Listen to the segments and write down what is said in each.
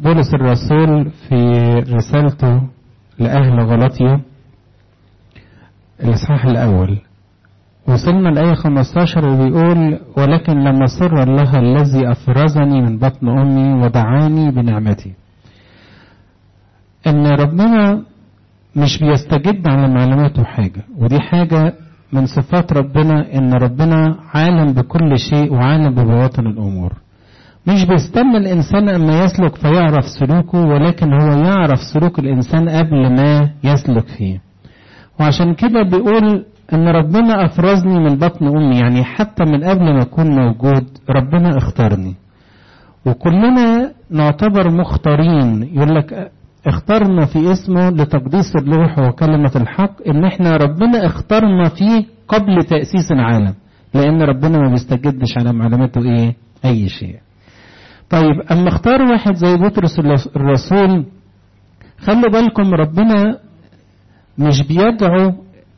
بولس الرسول في رسالته لأهل غلطية الإصحاح الأول وصلنا لآية 15 وبيقول ولكن لما سر الله الذي أفرزني من بطن أمي ودعاني بنعمتي إن ربنا مش بيستجد على معلوماته حاجة ودي حاجة من صفات ربنا إن ربنا عالم بكل شيء وعالم ببواطن الأمور مش بيستنى الإنسان أما يسلك فيعرف سلوكه ولكن هو يعرف سلوك الإنسان قبل ما يسلك فيه وعشان كده بيقول ان ربنا افرزني من بطن امي يعني حتى من قبل ما اكون موجود ربنا اختارني وكلنا نعتبر مختارين يقول لك اخترنا في اسمه لتقديس الروح وكلمة الحق ان احنا ربنا اختارنا فيه قبل تأسيس العالم لان ربنا ما بيستجدش على معلوماته ايه اي شيء طيب اما اختار واحد زي بطرس الرسول خلوا بالكم ربنا مش بيدعو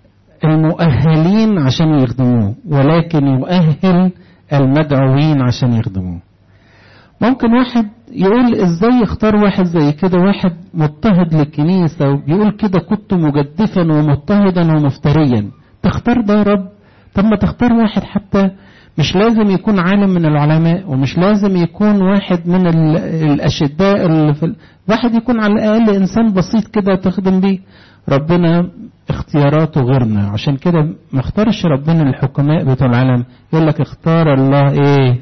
المؤهلين عشان يخدموه ولكن يؤهل المدعوين عشان يخدموه ممكن واحد يقول ازاي يختار واحد زي كده واحد مضطهد للكنيسة وبيقول كده كنت مجدفا ومضطهدا ومفتريا تختار ده يا رب طب ما تختار واحد حتى مش لازم يكون عالم من العلماء ومش لازم يكون واحد من الأشداء اللي في واحد يكون على الأقل إنسان بسيط كده تخدم بيه ربنا اختياراته غيرنا عشان كده ما اختارش ربنا الحكماء بتوع العالم يقول لك اختار الله ايه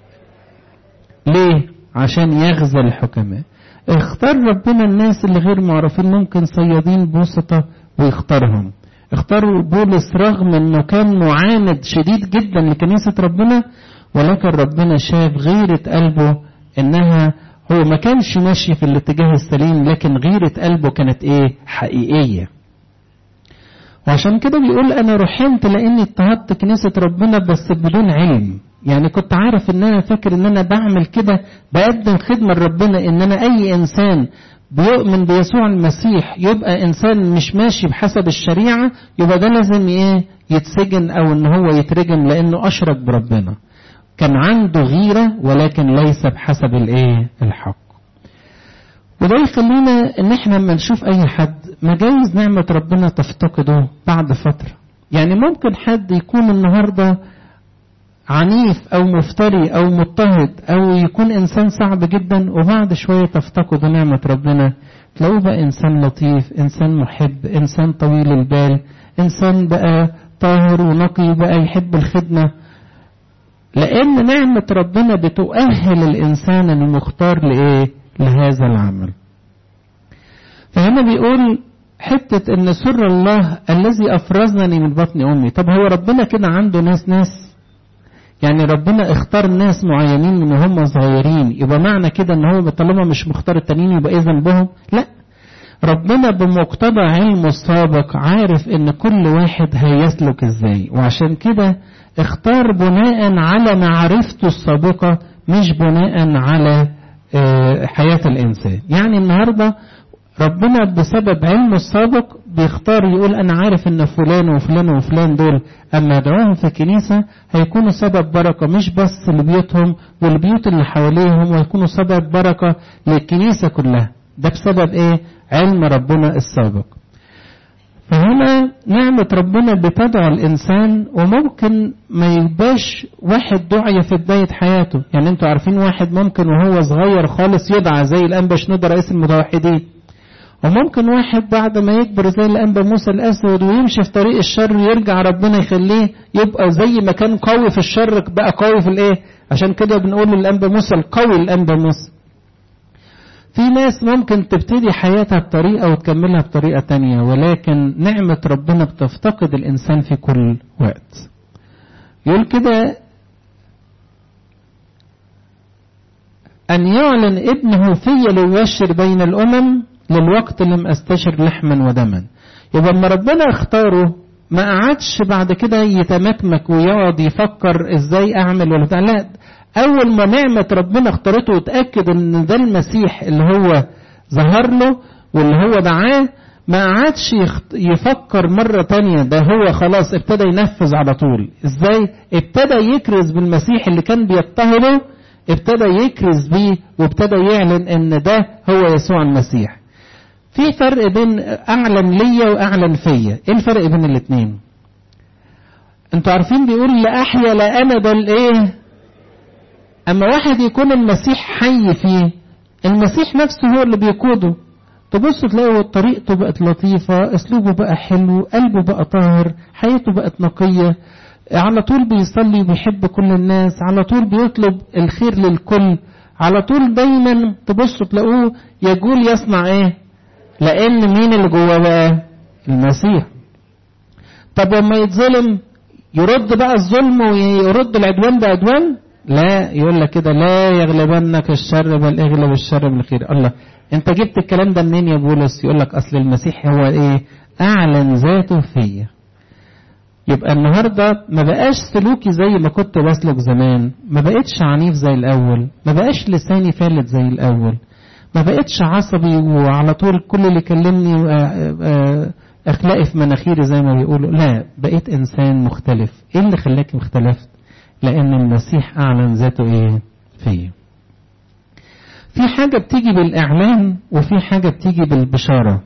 ليه عشان يغزى الحكماء اختار ربنا الناس اللي غير معروفين ممكن صيادين بوسطة ويختارهم اختار بولس رغم انه كان معاند شديد جدا لكنيسة ربنا ولكن ربنا شاف غيرة قلبه انها هو ما كانش ماشي في الاتجاه السليم لكن غيرة قلبه كانت ايه حقيقية وعشان كده بيقول انا رحمت لاني اضطهدت كنيسة ربنا بس بدون علم يعني كنت عارف ان انا فاكر ان انا بعمل كده بقدم خدمة لربنا ان انا اي انسان بيؤمن بيسوع المسيح يبقى انسان مش ماشي بحسب الشريعة يبقى ده لازم ايه يتسجن او ان هو يترجم لانه اشرك بربنا كان عنده غيرة ولكن ليس بحسب الايه الحق وده يخلينا ان احنا لما نشوف اي حد مجايز نعمة ربنا تفتقده بعد فترة يعني ممكن حد يكون النهاردة عنيف او مفتري او مضطهد او يكون انسان صعب جدا وبعد شوية تفتقد نعمة ربنا تلاقوه بقى انسان لطيف انسان محب انسان طويل البال انسان بقى طاهر ونقي بقى يحب الخدمة لان نعمة ربنا بتؤهل الانسان المختار لايه لهذا العمل فهنا بيقول حتة ان سر الله الذي افرزني من بطن امي طب هو ربنا كده عنده ناس ناس يعني ربنا اختار ناس معينين من هم صغيرين يبقى معنى كده ان هو طالما مش مختار التانيين يبقى ايه ذنبهم لا ربنا بمقتضى علمه السابق عارف ان كل واحد هيسلك ازاي وعشان كده اختار بناء على معرفته السابقة مش بناء على حياة الإنسان يعني النهاردة ربنا بسبب علمه السابق بيختار يقول أنا عارف إن فلان وفلان وفلان دول أما أدعوهم في الكنيسة هيكونوا سبب بركة مش بس لبيوتهم والبيوت اللي حواليهم ويكونوا سبب بركة للكنيسة كلها ده بسبب إيه؟ علم ربنا السابق فهنا نعمة ربنا بتدعو الإنسان وممكن ما يبقاش واحد دعية في بداية حياته يعني انتوا عارفين واحد ممكن وهو صغير خالص يدعى زي الأنبا شنودة رئيس المتوحدين وممكن واحد بعد ما يكبر زي الأنبا موسى الأسود ويمشي في طريق الشر يرجع ربنا يخليه يبقى زي ما كان قوي في الشر بقى قوي في الإيه عشان كده بنقول للأنبا موسى القوي الأنبا موسى في ناس ممكن تبتدي حياتها بطريقة وتكملها بطريقة تانية ولكن نعمة ربنا بتفتقد الإنسان في كل وقت يقول كده أن يعلن ابنه في ليبشر بين الأمم للوقت لم أستشر لحما ودما يبقى لما ربنا اختاره ما قعدش بعد كده يتمكمك ويقعد يفكر ازاي اعمل ولا بتاع لا اول ما نعمة ربنا اختارته وتأكد ان ده المسيح اللي هو ظهر له واللي هو دعاه ما قعدش يفكر مرة تانية ده هو خلاص ابتدى ينفذ على طول ازاي ابتدى يكرز بالمسيح اللي كان بيضطهده ابتدى يكرز بيه وابتدى يعلن ان ده هو يسوع المسيح في فرق بين اعلن ليا واعلن فيا ايه الفرق بين الاثنين انتوا عارفين بيقول لا احيا لا انا بل ايه اما واحد يكون المسيح حي فيه المسيح نفسه هو اللي بيقوده تبصوا تلاقوا طريقته بقت لطيفة اسلوبه بقى حلو قلبه بقى طاهر حياته بقت نقية على طول بيصلي وبيحب كل الناس على طول بيطلب الخير للكل على طول دايما تبصوا تلاقوه يقول يصنع ايه لان مين اللي جواه بقى المسيح طب لما يتظلم يرد بقى الظلم ويرد العدوان بعدوان لا يقول لك كده لا يغلبنك الشر بل اغلب الشر بالخير الله انت جبت الكلام ده منين يا بولس يقول لك اصل المسيح هو ايه اعلن ذاته فيا يبقى النهارده ما بقاش سلوكي زي ما كنت بسلك زمان ما بقتش عنيف زي الاول ما بقاش لساني فالت زي الاول ما بقتش عصبي وعلى طول كل اللي يكلمني اخلاقي في مناخيري زي ما بيقولوا لا بقيت انسان مختلف ايه اللي خلاك اختلفت لان المسيح اعلن ذاته ايه فيا في حاجة بتيجي بالإعلان وفي حاجة بتيجي بالبشارة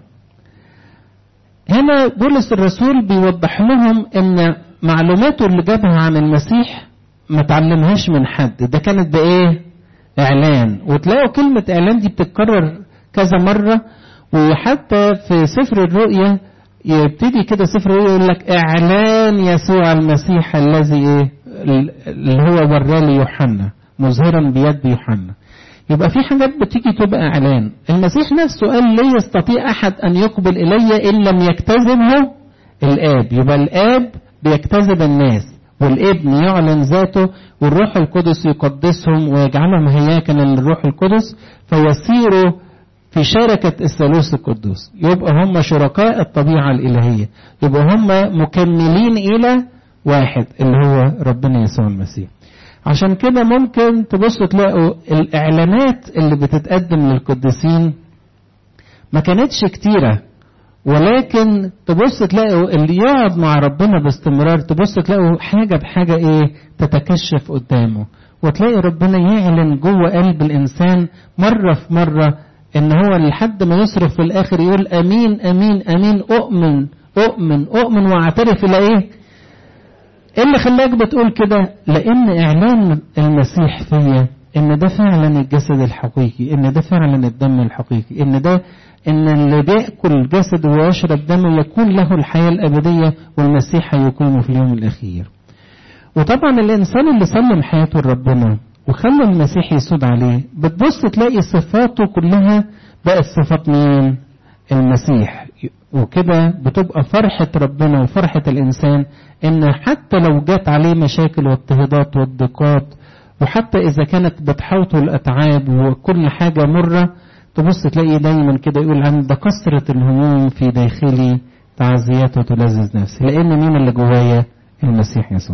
هنا بولس الرسول بيوضح لهم ان معلوماته اللي جابها عن المسيح ما تعلمهاش من حد ده كانت بايه اعلان وتلاقوا كلمة اعلان دي بتتكرر كذا مرة وحتى في سفر الرؤيا يبتدي كده سفر الرؤيا يقول لك اعلان يسوع المسيح الذي ايه اللي هو وراه ليوحنا مظهرا بيد يوحنا يبقى في حاجات بتيجي تبقى اعلان المسيح نفسه قال لا يستطيع احد ان يقبل الي ان لم يجتذبه الاب يبقى الاب بيجتذب الناس والابن يعلن ذاته والروح القدس يقدسهم ويجعلهم هياكلا للروح القدس فيصيروا في شركة الثالوث القدوس يبقى هم شركاء الطبيعة الإلهية يبقى هم مكملين إلى واحد اللي هو ربنا يسوع المسيح عشان كده ممكن تبصوا تلاقوا الإعلانات اللي بتتقدم للقديسين ما كانتش كتيرة ولكن تبص تلاقوا اللي يقعد مع ربنا باستمرار تبص تلاقوا حاجة بحاجة ايه تتكشف قدامه وتلاقي ربنا يعلن جوه قلب الإنسان مرة في مرة إن هو لحد ما يصرف في الآخر يقول أمين أمين أمين أؤمن أؤمن أؤمن وأعترف إلى إيه ايه اللي خلاك بتقول كده لان اعلان المسيح فيا ان ده فعلا الجسد الحقيقي ان ده فعلا الدم الحقيقي ان ده ان اللي بياكل جسد ويشرب دمه يكون له الحياه الابديه والمسيح هيقوم في اليوم الاخير وطبعا الانسان اللي سلم حياته لربنا وخلى المسيح يسود عليه بتبص تلاقي صفاته كلها بقت صفات مين المسيح وكده بتبقى فرحة ربنا وفرحة الإنسان إن حتى لو جات عليه مشاكل واضطهادات والضيقات وحتى إذا كانت بتحوطه الأتعاب وكل حاجة مرة تبص تلاقي دايما كده يقول عند كثرة الهموم في داخلي تعزيات وتلذذ نفسي لأن مين اللي جوايا المسيح يسوع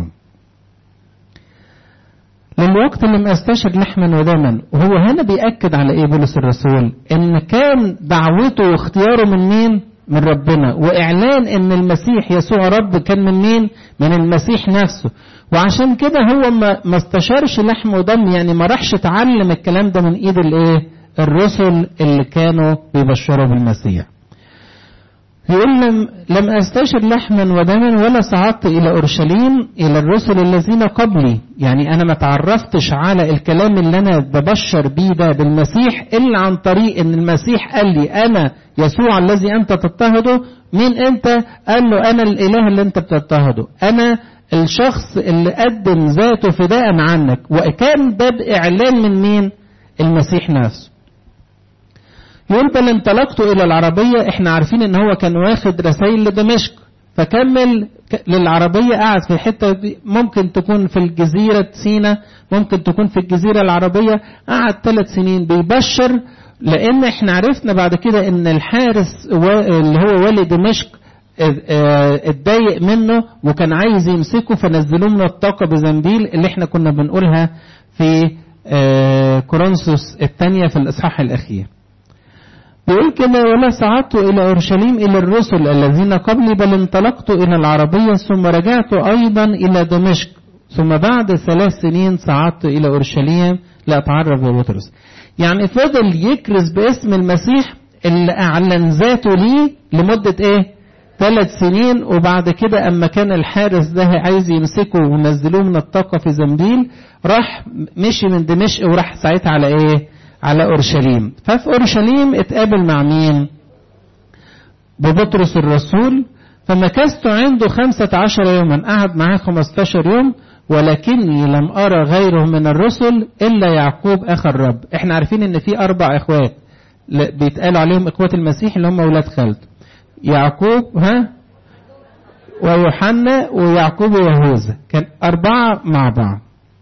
للوقت لم استشر لحما ودما وهو هنا بيأكد على ايه بولس الرسول ان كان دعوته واختياره من مين من ربنا واعلان ان المسيح يسوع رب كان من مين من المسيح نفسه وعشان كده هو ما, ما استشارش لحم ودم يعني ما راحش اتعلم الكلام ده من ايد الايه الرسل اللي كانوا بيبشروا بالمسيح يقول لم, لم استشر لحما ودما ولا صعدت الى اورشليم الى الرسل الذين قبلي يعني انا ما تعرفتش على الكلام اللي انا ببشر بيه ده بالمسيح الا عن طريق ان المسيح قال لي انا يسوع الذي انت تضطهده مين انت قال له انا الاله اللي انت بتضطهده انا الشخص اللي قدم ذاته فداء عنك وكان ده باعلان من مين المسيح نفسه يقول بل انطلقت الى العربية احنا عارفين ان هو كان واخد رسائل لدمشق فكمل للعربية قعد في الحتة دي ممكن تكون في الجزيرة سينا ممكن تكون في الجزيرة العربية قعد ثلاث سنين بيبشر لان احنا عرفنا بعد كده ان الحارس اللي هو والي دمشق اتضايق منه وكان عايز يمسكه فنزلوه من الطاقة بزنبيل اللي احنا كنا بنقولها في كورنثوس الثانية في الإصحاح الأخير بيقول كده ولا صعدت إلى أورشليم إلى الرسل الذين قبلي بل انطلقت إلى العربية ثم رجعت أيضا إلى دمشق ثم بعد ثلاث سنين صعدت إلى أورشليم لأتعرف ببطرس يعني فضل يكرز باسم المسيح اللي أعلن ذاته ليه لمدة إيه ثلاث سنين وبعد كده أما كان الحارس ده عايز يمسكه ونزلوه من الطاقة في زنبيل راح مشي من دمشق وراح ساعتها على إيه على أورشليم ففي أورشليم اتقابل مع مين ببطرس الرسول فمكثت عنده خمسة عشر يوما قعد معاه خمستاشر يوم ولكني لم أرى غيره من الرسل إلا يعقوب أخ الرب احنا عارفين ان في أربع إخوات بيتقال عليهم إخوات المسيح اللي هم أولاد خالته يعقوب ها ويوحنا ويعقوب ويهوذا كان أربعة مع بعض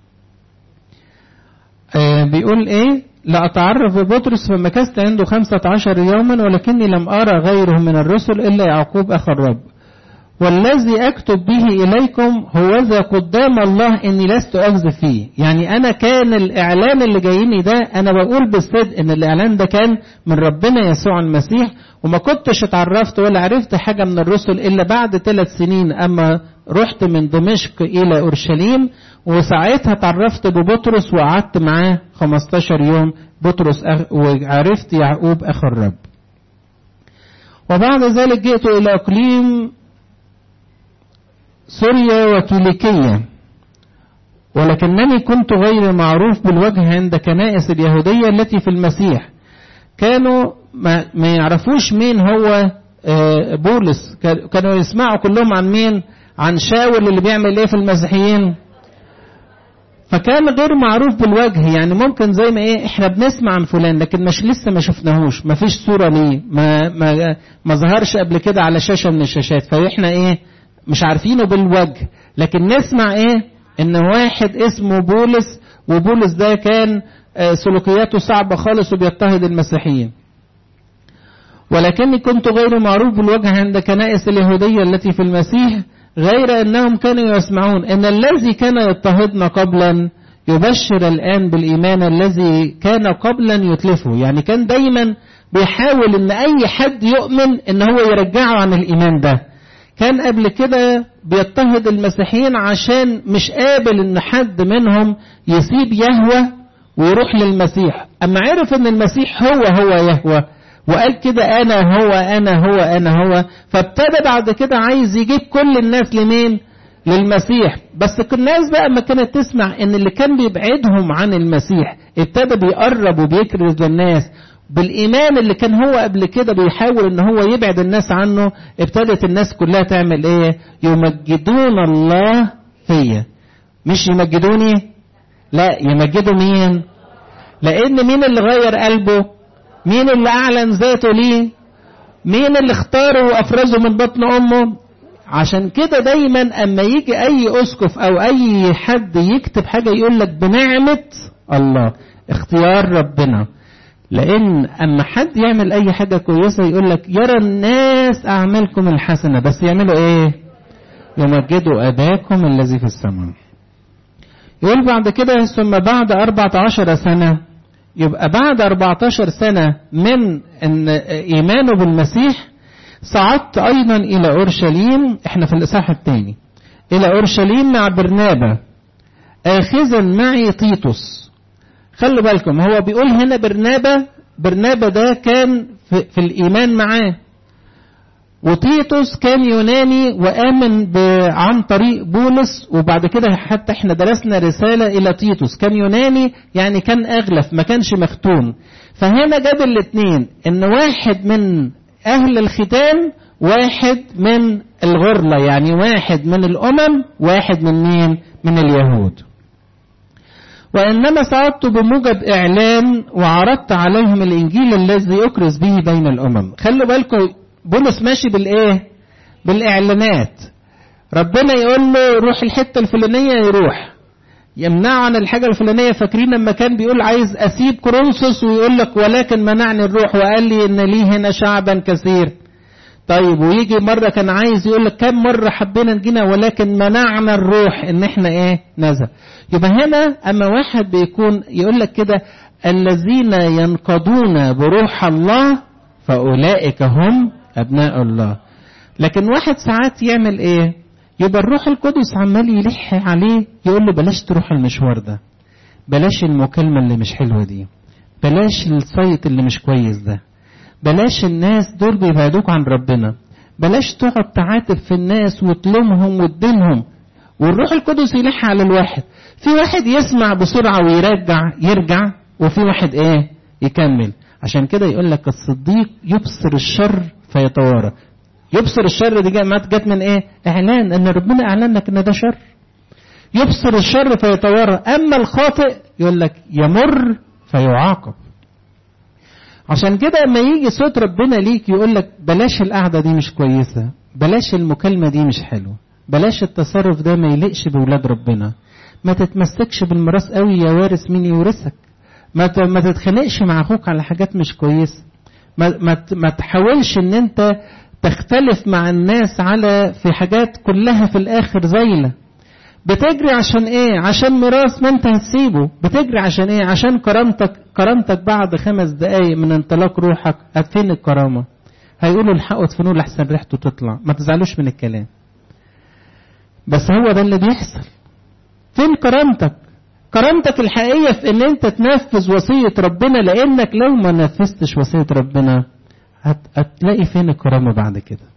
آه بيقول إيه لأتعرف ببطرس فمكثت عنده خمسة عشر يوما ولكني لم أرى غيره من الرسل إلا يعقوب أخ الرب والذي أكتب به إليكم هو ذا قدام الله إني لست أكذب فيه يعني أنا كان الإعلان اللي جايني ده أنا بقول بالصدق إن الإعلان ده كان من ربنا يسوع المسيح وما كنتش اتعرفت ولا عرفت حاجة من الرسل إلا بعد ثلاث سنين أما رحت من دمشق إلى أورشليم وساعتها اتعرفت ببطرس وقعدت معاه 15 يوم بطرس أخ وعرفت يعقوب أخ الرب وبعد ذلك جئت إلى إقليم سوريا وكيليكية ولكنني كنت غير معروف بالوجه عند كنائس اليهودية التي في المسيح كانوا ما, ما يعرفوش مين هو بولس كانوا يسمعوا كلهم عن مين عن شاول اللي بيعمل ايه في المسيحيين فكان غير معروف بالوجه يعني ممكن زي ما ايه احنا بنسمع عن فلان لكن مش لسه ما شفناهوش ما فيش صورة ليه ما ما ما ظهرش قبل كده على شاشة من الشاشات فاحنا ايه مش عارفينه بالوجه لكن نسمع ايه ان واحد اسمه بولس وبولس ده كان سلوكياته صعبة خالص وبيضطهد المسيحيين ولكني كنت غير معروف بالوجه عند كنائس اليهودية التي في المسيح غير أنهم كانوا يسمعون أن الذي كان يضطهدنا قبلا يبشر الآن بالإيمان الذي كان قبلا يتلفه يعني كان دايما بيحاول أن أي حد يؤمن أن هو يرجعه عن الإيمان ده كان قبل كده بيضطهد المسيحيين عشان مش قابل ان حد منهم يسيب يهوى ويروح للمسيح اما عرف ان المسيح هو هو يهوى وقال كده انا هو انا هو انا هو فابتدى بعد كده عايز يجيب كل الناس لمين للمسيح بس الناس بقى ما كانت تسمع ان اللي كان بيبعدهم عن المسيح ابتدى بيقرب وبيكرز للناس بالإيمان اللي كان هو قبل كده بيحاول إن هو يبعد الناس عنه ابتدت الناس كلها تعمل إيه؟ يمجدون الله فيا مش يمجدوني لا يمجدوا مين؟ لأن مين اللي غير قلبه؟ مين اللي أعلن ذاته ليه؟ مين اللي اختاره وأفرزه من بطن أمه؟ عشان كده دايما أما يجي أي أسقف أو أي حد يكتب حاجة يقول لك بنعمة الله اختيار ربنا لان اما حد يعمل اي حاجه كويسه يقول لك يرى الناس اعمالكم الحسنه بس يعملوا ايه يمجدوا اباكم الذي في السماء يقول بعد كده ثم بعد أربعة عشر سنة يبقى بعد أربعة عشر سنة من إن إيمانه بالمسيح صعدت أيضا إلى أورشليم إحنا في الإصحاح الثاني إلى أورشليم مع برنابا آخذا معي تيتوس خلوا بالكم هو بيقول هنا برنابا برنابا ده كان في, في الإيمان معاه وتيتوس كان يوناني وآمن عن طريق بولس وبعد كده حتى احنا درسنا رسالة إلى تيتوس كان يوناني يعني كان أغلف ما كانش مختون فهنا جاب الاثنين إن واحد من أهل الختان واحد من الغرلة يعني واحد من الأمم واحد من مين من اليهود وإنما صعدت بموجب إعلان وعرضت عليهم الإنجيل الذي أكرز به بين الأمم خلوا بالكم بولس ماشي بالإيه بالإعلانات ربنا يقول له روح الحتة الفلانية يروح يمنعه عن الحاجة الفلانية فاكرين لما كان بيقول عايز أسيب كورنثوس ويقول لك ولكن منعني الروح وقال لي إن لي هنا شعبا كثير طيب ويجي مرة كان عايز يقول لك كم مرة حبينا نجينا ولكن منعنا الروح ان احنا ايه نزل يبقى هنا اما واحد بيكون يقول لك كده الذين ينقضون بروح الله فاولئك هم ابناء الله لكن واحد ساعات يعمل ايه يبقى الروح القدس عمال يلح عليه يقول له بلاش تروح المشوار ده بلاش المكالمة اللي مش حلوة دي بلاش الصيت اللي مش كويس ده بلاش الناس دول بيبعدوك عن ربنا بلاش تقعد تعاتب في الناس وتلومهم وتدينهم والروح القدس يلح على الواحد في واحد يسمع بسرعة ويرجع يرجع وفي واحد ايه يكمل عشان كده يقول لك الصديق يبصر الشر فيتوارى يبصر الشر دي جت من ايه اعلان ان ربنا اعلن لك ان ده شر يبصر الشر فيتوارى اما الخاطئ يقول لك يمر فيعاقب عشان كده اما يجي صوت ربنا ليك يقول لك بلاش القعده دي مش كويسه بلاش المكالمه دي مش حلوه بلاش التصرف ده ما يليقش بولاد ربنا ما تتمسكش بالميراث قوي يا وارث مين يورثك ما ما تتخانقش مع اخوك على حاجات مش كويسه ما ما ما تحاولش ان انت تختلف مع الناس على في حاجات كلها في الاخر زايله بتجري عشان ايه عشان ميراث ما انت هتسيبه بتجري عشان ايه عشان كرامتك كرامتك بعد خمس دقايق من انطلاق روحك فين الكرامه هيقولوا الحقوا ادفنوه لحسن ريحته تطلع ما تزعلوش من الكلام بس هو ده اللي بيحصل فين كرامتك كرامتك الحقيقيه في ان انت تنفذ وصيه ربنا لانك لو ما نفذتش وصيه ربنا هتلاقي فين الكرامه بعد كده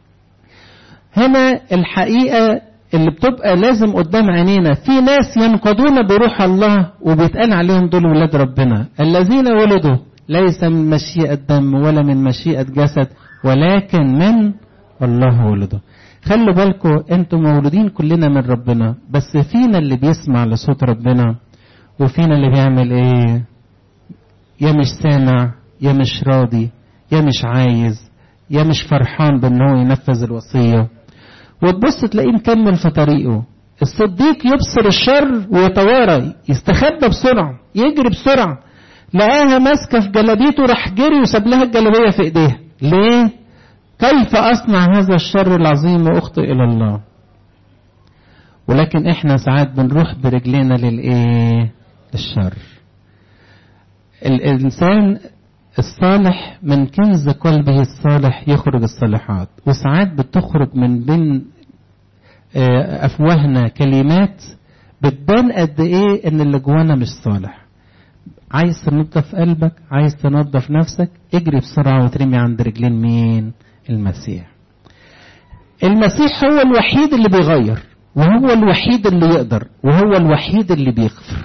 هنا الحقيقه اللي بتبقى لازم قدام عينينا في ناس ينقضون بروح الله وبيتقال عليهم دول ولاد ربنا الذين ولدوا ليس من مشيئة دم ولا من مشيئة جسد ولكن من الله ولده خلوا بالكم انتم مولودين كلنا من ربنا بس فينا اللي بيسمع لصوت ربنا وفينا اللي بيعمل ايه يا مش سامع يا مش راضي يا مش عايز يا مش فرحان بان هو ينفذ الوصيه وتبص تلاقيه مكمل في طريقه الصديق يبصر الشر ويتوارى يستخبى بسرعة يجري بسرعة لقاها ماسكة في جلابيته راح جري وساب لها الجلابية في ايديها ليه؟ كيف أصنع هذا الشر العظيم وأخطئ إلى الله ولكن احنا ساعات بنروح برجلينا للايه للشر الانسان الصالح من كنز قلبه الصالح يخرج الصالحات وساعات بتخرج من بين افواهنا كلمات بتبان قد ايه ان اللي جوانا مش صالح عايز تنظف قلبك عايز تنظف نفسك اجري بسرعه وترمي عند رجلين مين المسيح المسيح هو الوحيد اللي بيغير وهو الوحيد اللي يقدر وهو الوحيد اللي بيغفر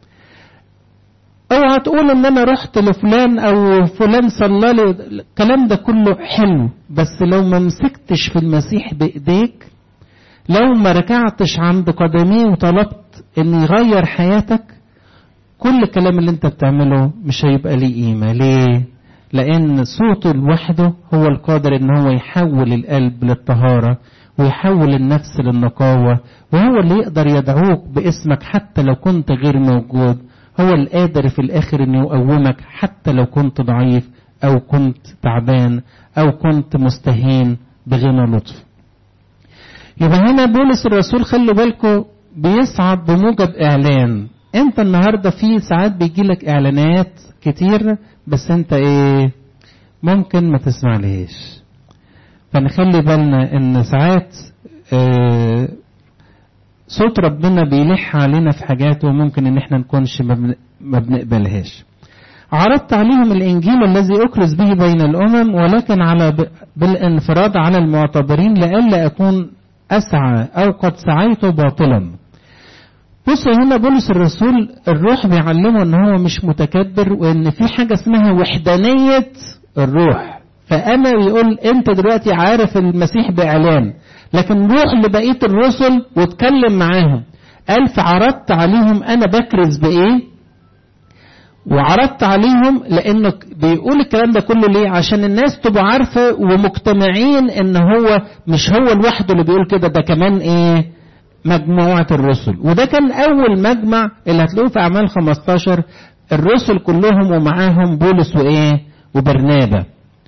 اوعى تقول ان انا رحت لفلان او فلان صلى لي الكلام ده كله حلو بس لو ما مسكتش في المسيح بايديك لو ما ركعتش عند قدميه وطلبت ان يغير حياتك كل الكلام اللي انت بتعمله مش هيبقى ليه قيمه ليه لان صوته لوحده هو القادر ان هو يحول القلب للطهاره ويحول النفس للنقاوه وهو اللي يقدر يدعوك باسمك حتى لو كنت غير موجود هو القادر في الآخر أن يقومك حتى لو كنت ضعيف أو كنت تعبان أو كنت مستهين بغنى لطف يبقى هنا بولس الرسول خلوا بالكم بيصعد بموجب إعلان أنت النهاردة في ساعات بيجي لك إعلانات كتير بس أنت إيه ممكن ما تسمع لهاش فنخلي بالنا ان ساعات آه صوت ربنا بيلح علينا في حاجات وممكن ان احنا نكونش ما بنقبلهاش عرضت عليهم الانجيل الذي اكرز به بين الامم ولكن على بالانفراد على المعتبرين لئلا اكون اسعى او قد سعيت باطلا بصوا هنا بولس الرسول الروح بيعلمه ان هو مش متكبر وان في حاجه اسمها وحدانيه الروح فانا بيقول انت دلوقتي عارف المسيح باعلان لكن روح لبقيه الرسل واتكلم معاهم قال فعرضت عليهم انا بكرز بايه وعرضت عليهم لانه بيقول الكلام ده كله ليه عشان الناس تبقى عارفه ومجتمعين ان هو مش هو لوحده اللي بيقول كده ده كمان ايه مجموعه الرسل وده كان اول مجمع اللي هتلاقوه في اعمال 15 الرسل كلهم ومعاهم بولس وايه وبرنابا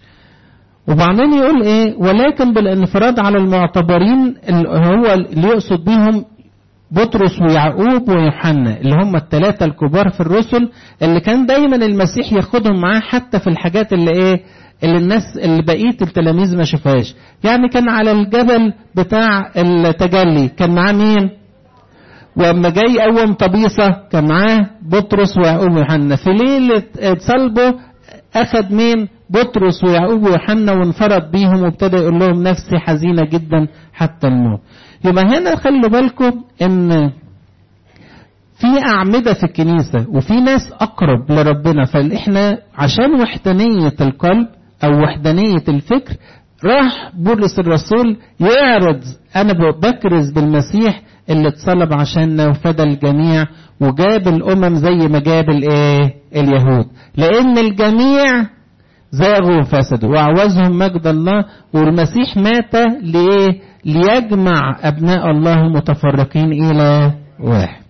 وبعدين يقول ايه ولكن بالانفراد على المعتبرين هو اللي يقصد بيهم بطرس ويعقوب ويوحنا اللي هم الثلاثة الكبار في الرسل اللي كان دايما المسيح ياخدهم معاه حتى في الحاجات اللي ايه اللي الناس اللي بقيه التلاميذ ما شافهاش يعني كان على الجبل بتاع التجلي كان معاه مين واما جاي قوم طبيصه كان معاه بطرس ويعقوب ويوحنا في ليله صلبه اخذ مين بطرس ويعقوب ويوحنا وانفرد بيهم وابتدى يقول لهم نفسي حزينه جدا حتى الموت يبقى هنا خلوا بالكم ان في أعمدة في الكنيسة وفي ناس أقرب لربنا فإحنا عشان وحدانية القلب أو وحدانية الفكر راح بولس الرسول يعرض أنا بكرز بالمسيح اللي اتصلب عشاننا وفدى الجميع وجاب الأمم زي ما جاب الإيه؟ اليهود لأن الجميع زاغوا وفسدوا وعوزهم مجد الله والمسيح مات لإيه؟ ليجمع أبناء الله متفرقين إلى واحد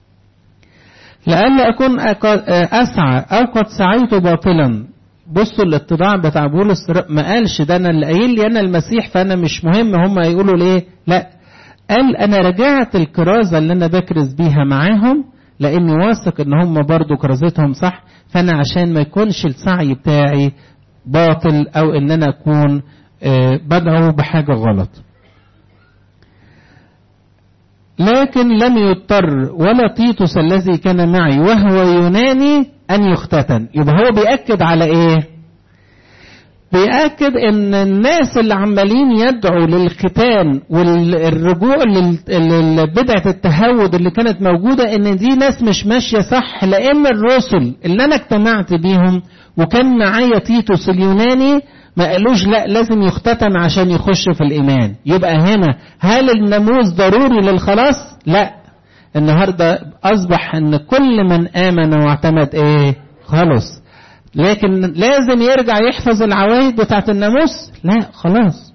لألا أكون أسعى أو قد سعيت باطلا بصوا الاتضاع بتاع بولس ما قالش ده أنا اللي قايل لي أنا المسيح فأنا مش مهم هم يقولوا ليه لا قال أنا رجعت الكرازة اللي أنا بكرز بيها معاهم لأني واثق إن هم برضو كرازتهم صح فأنا عشان ما يكونش السعي بتاعي باطل أو إن أنا أكون بدعو بحاجة غلط لكن لم يضطر ولا تيتوس الذي كان معي وهو يوناني أن يختتن يبقى هو بيأكد على إيه بيأكد إن الناس اللي عمالين يدعوا للختان والرجوع لبدعة التهود اللي كانت موجودة إن دي ناس مش ماشية صح لأن الرسل اللي أنا اجتمعت بيهم وكان معايا تيتوس اليوناني ما قالوش لا لازم يختتن عشان يخش في الإيمان يبقى هنا هل الناموس ضروري للخلاص لا النهاردة أصبح أن كل من آمن واعتمد إيه خلص لكن لازم يرجع يحفظ العوايد بتاعت الناموس لا خلاص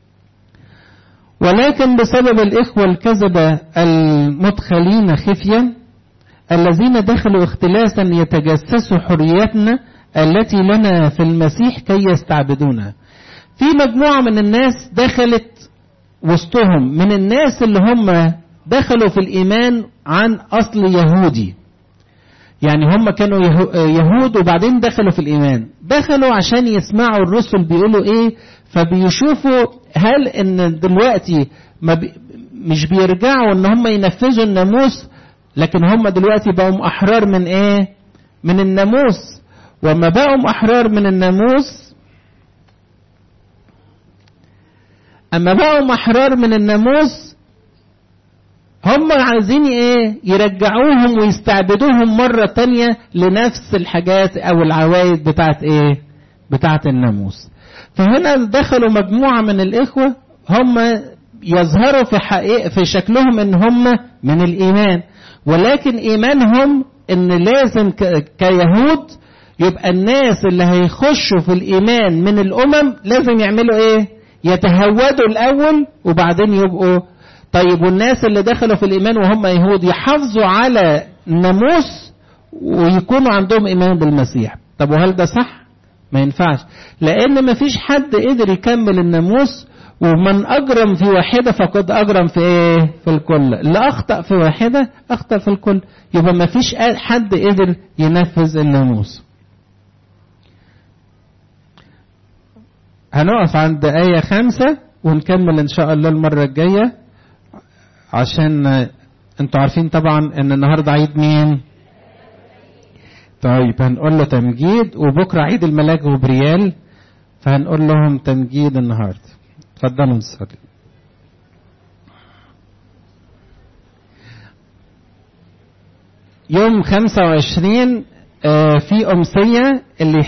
ولكن بسبب الإخوة الكذبة المدخلين خفيا الذين دخلوا اختلاسا يتجسسوا حريتنا التي لنا في المسيح كي يستعبدونا في مجموعة من الناس دخلت وسطهم من الناس اللي هم دخلوا في الإيمان عن أصل يهودي يعني هم كانوا يهود وبعدين دخلوا في الإيمان دخلوا عشان يسمعوا الرسل بيقولوا إيه فبيشوفوا هل إن دلوقتي ما بي مش بيرجعوا إن هم ينفذوا الناموس لكن هم دلوقتي بقوا أحرار من إيه من الناموس وما بقوا أحرار من الناموس أما بقوا أحرار من الناموس هم عايزين ايه يرجعوهم ويستعبدوهم مرة تانية لنفس الحاجات او العوايد بتاعت ايه بتاعت الناموس فهنا دخلوا مجموعة من الاخوة هم يظهروا في حقيقة في شكلهم ان هم من الايمان ولكن ايمانهم ان لازم كيهود يبقى الناس اللي هيخشوا في الايمان من الامم لازم يعملوا ايه يتهودوا الاول وبعدين يبقوا طيب والناس اللي دخلوا في الإيمان وهم يهود يحافظوا على الناموس ويكونوا عندهم إيمان بالمسيح طب وهل ده صح؟ ما ينفعش لأن ما فيش حد قدر يكمل الناموس ومن أجرم في واحدة فقد أجرم في إيه؟ في الكل اللي أخطأ في واحدة أخطأ في الكل يبقى ما فيش حد قدر ينفذ الناموس هنقف عند آية خمسة ونكمل إن شاء الله المرة الجاية عشان انتوا عارفين طبعا ان النهارده عيد مين طيب هنقول له تمجيد وبكره عيد الملاك غبريال فهنقول لهم تمجيد النهارده اتفضلوا نصلي يوم 25 في أمسية اللي